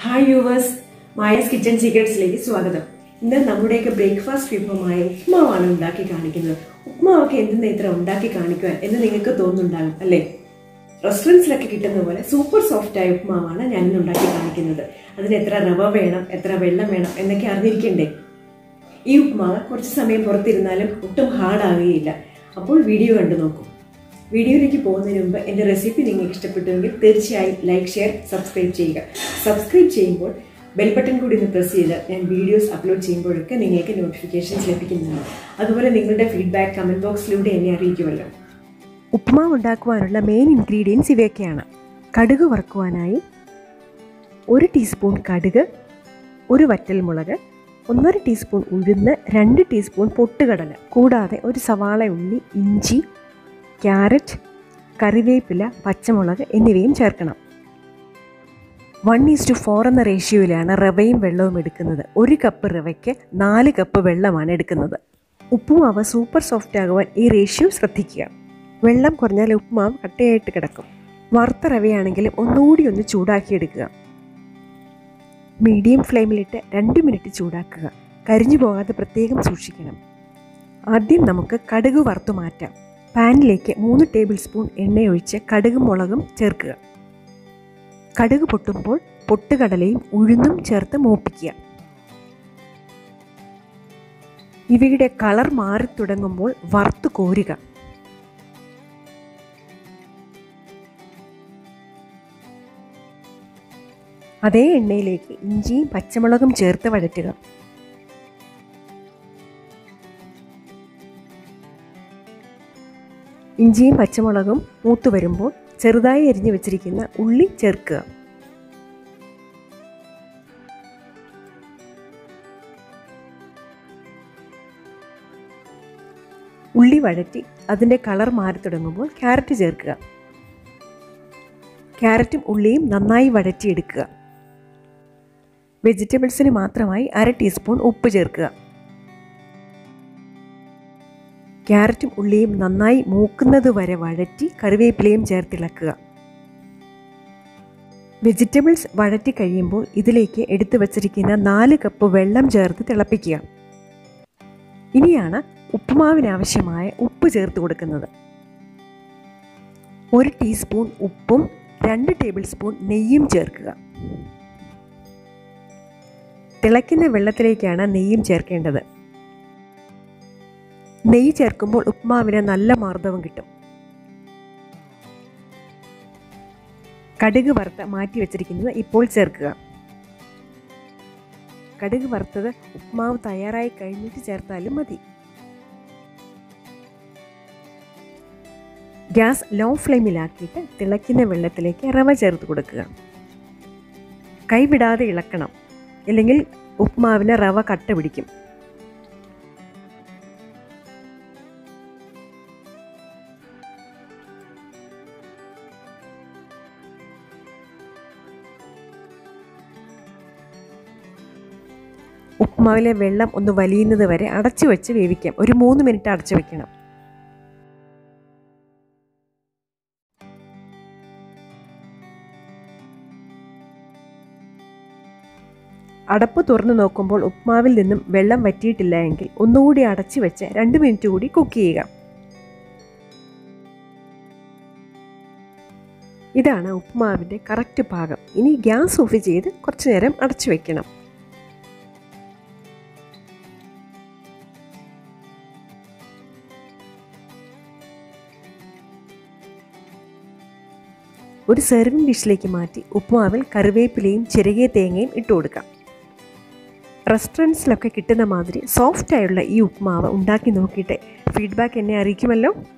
hi viewers Maya's kitchen സീക്രട്സിലേക്ക് സ്വാഗതം ഇന്ന് നമ്മുടെയൊക്കെ ബ്രേക്ക്ഫാസ്റ്റ് വിഭവമായ ഉപ്മാവാണ് ഉണ്ടാക്കി കാണിക്കുന്നത് ഉപ്മാവൊക്കെ എന്തിനാ ഇത്ര ഉണ്ടാക്കി കാണിക്കുവാൻ എന്ന് നിങ്ങൾക്ക് തോന്നുന്നുണ്ടാകും അല്ലേ റെസ്റ്റോറൻറ്റ്സിലൊക്കെ കിട്ടുന്ന പോലെ സൂപ്പർ സോഫ്റ്റ് ആയ ഉപ്മാവാണ് ഞാൻ ഇന്ന് ഉണ്ടാക്കി കാണിക്കുന്നത് അതിന് എത്ര റവ വേണം എത്ര വെള്ളം വേണം എന്നൊക്കെ അറിഞ്ഞിരിക്കണ്ടേ ഈ ഉപ്മാവ് കുറച്ച് സമയം പുറത്തിരുന്നാലും ഒട്ടും ഹാർഡാകുകയില്ല അപ്പോൾ വീഡിയോ കണ്ടു നോക്കൂ വീഡിയോയിലേക്ക് പോകുന്നതിന് മുമ്പ് എൻ്റെ റെസിപ്പി നിങ്ങൾക്ക് ഇഷ്ടപ്പെട്ടുവെങ്കിൽ തീർച്ചയായും ലൈക്ക് ഷെയർ സബ്സ്ക്രൈബ് ചെയ്യുക സബ്സ്ക്രൈബ് ചെയ്യുമ്പോൾ ബെൽ ബട്ടൺ കൂടി ഒന്ന് പ്രസ് ചെയ്ത് ഞാൻ വീഡിയോസ് അപ്ലോഡ് ചെയ്യുമ്പോഴൊക്കെ നിങ്ങൾക്ക് നോട്ടിഫിക്കേഷൻസ് ലഭിക്കുന്നതാണ് അതുപോലെ നിങ്ങളുടെ ഫീഡ്ബാക്ക് കമൻറ്റ് ബോക്സിലൂടെ എന്നെ അറിയിക്കുമല്ലോ ഉപ്മാവ് ഉണ്ടാക്കുവാനുള്ള മെയിൻ ഇൻഗ്രീഡിയൻസ് ഇവയൊക്കെയാണ് കടുക് വറുക്കുവാനായി ഒരു ടീസ്പൂൺ കടുക് ഒരു വറ്റൽമുളക് ഒന്നര ടീസ്പൂൺ ഉഴുന്ന് രണ്ട് ടീസ്പൂൺ പൊട്ടുകടല കൂടാതെ ഒരു സവാള ഉള്ളി ഇഞ്ചി ക്യാരറ്റ് കറിവേപ്പില പച്ചമുളക് എന്നിവയും ചേർക്കണം വൺ ഈസ് ടു ഫോർ എന്ന റേഷ്യോയിലാണ് റവയും വെള്ളവും എടുക്കുന്നത് ഒരു കപ്പ് റവയ്ക്ക് നാല് കപ്പ് വെള്ളമാണ് എടുക്കുന്നത് ഉപ്പുമാവ് സൂപ്പർ സോഫ്റ്റ് ആകുവാൻ ഈ റേഷ്യോ ശ്രദ്ധിക്കുക വെള്ളം കുറഞ്ഞാൽ ഉപ്പുമാവ് കട്ടയായിട്ട് കിടക്കും വറുത്ത റവയാണെങ്കിലും ഒന്നുകൂടി ഒന്ന് ചൂടാക്കിയെടുക്കുക മീഡിയം ഫ്ലെയിമിലിട്ട് രണ്ട് മിനിറ്റ് ചൂടാക്കുക കരിഞ്ഞു പോകാതെ പ്രത്യേകം സൂക്ഷിക്കണം ആദ്യം നമുക്ക് കടുക് വറുത്തു മാറ്റാം പാനിലേക്ക് മൂന്ന് ടേബിൾ സ്പൂൺ എണ്ണയൊഴിച്ച് കടുകും മുളകും ചേർക്കുക കടുക് പൊട്ടുമ്പോൾ പൊട്ടുകടലയും ഉഴുന്നും ചേർത്ത് മൂപ്പിക്കുക ഇവയുടെ കളർ മാറി തുടങ്ങുമ്പോൾ വറുത്ത് കോരുക അതേ എണ്ണയിലേക്ക് ഇഞ്ചിയും പച്ചമുളകും ചേർത്ത് വഴറ്റുക ഇഞ്ചിയും പച്ചമുളകും മൂത്തു വരുമ്പോൾ ചെറുതായി എരിഞ്ഞു വെച്ചിരിക്കുന്ന ഉള്ളി ചേർക്കുക ഉള്ളി വഴറ്റി അതിൻ്റെ കളർ മാറി തുടങ്ങുമ്പോൾ ക്യാരറ്റ് ചേർക്കുക ക്യാരറ്റും ഉള്ളിയും നന്നായി വഴറ്റിയെടുക്കുക വെജിറ്റബിൾസിന് മാത്രമായി അര ടീസ്പൂൺ ഉപ്പ് ചേർക്കുക ക്യാരറ്റും ഉള്ളിയും നന്നായി മൂക്കുന്നത് വരെ വഴറ്റി കറിവേപ്പിലയും ചേർത്തിളക്കുക വെജിറ്റബിൾസ് വഴറ്റി കഴിയുമ്പോൾ ഇതിലേക്ക് എടുത്തു വച്ചിരിക്കുന്ന നാല് കപ്പ് വെള്ളം ചേർത്ത് തിളപ്പിക്കുക ഇനിയാണ് ഉപ്പുമാവിനാവശ്യമായ ഉപ്പ് ചേർത്ത് കൊടുക്കുന്നത് ഒരു ടീസ്പൂൺ ഉപ്പും രണ്ട് ടേബിൾ സ്പൂൺ നെയ്യും ചേർക്കുക തിളയ്ക്കുന്ന വെള്ളത്തിലേക്കാണ് നെയ്യും ചേർക്കേണ്ടത് നെയ്യ് ചേർക്കുമ്പോൾ ഉപ്മാവിന് നല്ല മാർദ്ദവം കിട്ടും കടുക് വറുത്ത് മാറ്റി വെച്ചിരിക്കുന്നത് ഇപ്പോൾ ചേർക്കുക കടുക് വറുത്തത് ഉപ്മാവ് തയ്യാറായി കഴിഞ്ഞിട്ട് ചേർത്താലും മതി ഗ്യാസ് ലോ ഫ്ലെയിമിലാക്കിയിട്ട് തിളയ്ക്കുന്ന വെള്ളത്തിലേക്ക് റവ ചേർത്ത് കൊടുക്കുക കൈവിടാതെ ഇളക്കണം ഇല്ലെങ്കിൽ ഉപ്മാവിന് റവ കട്ട പിടിക്കും ഉപ്മാവിലെ വെള്ളം ഒന്ന് വലിയുന്നത് വരെ അടച്ചു വെച്ച് വേവിക്കാം ഒരു മൂന്ന് മിനിറ്റ് അടച്ചു വെക്കണം അടപ്പ് തുറന്നു നോക്കുമ്പോൾ ഉപ്മാവിൽ നിന്നും വെള്ളം വറ്റിയിട്ടില്ല എങ്കിൽ ഒന്നുകൂടി അടച്ചു വെച്ച് രണ്ട് മിനിറ്റ് കൂടി കുക്ക് ചെയ്യുക ഇതാണ് ഉപ്മാവിൻ്റെ കറക്റ്റ് പാകം ഇനി ഗ്യാസ് ഓഫ് ചെയ്ത് കുറച്ചു നേരം അടച്ചു വെക്കണം ഒരു സെർവിങ് ഡിഷിലേക്ക് മാറ്റി ഉപ്പുമാവിൽ കറിവേപ്പിലയും ചിരകിയ തേങ്ങയും ഇട്ട് കൊടുക്കാം റെസ്റ്റോറൻറ്റ്സിലൊക്കെ കിട്ടുന്ന മാതിരി സോഫ്റ്റ് ആയുള്ള ഈ ഉപ്മാവ് ഉണ്ടാക്കി നോക്കിയിട്ട് ഫീഡ്ബാക്ക് എന്നെ അറിയിക്കുമല്ലോ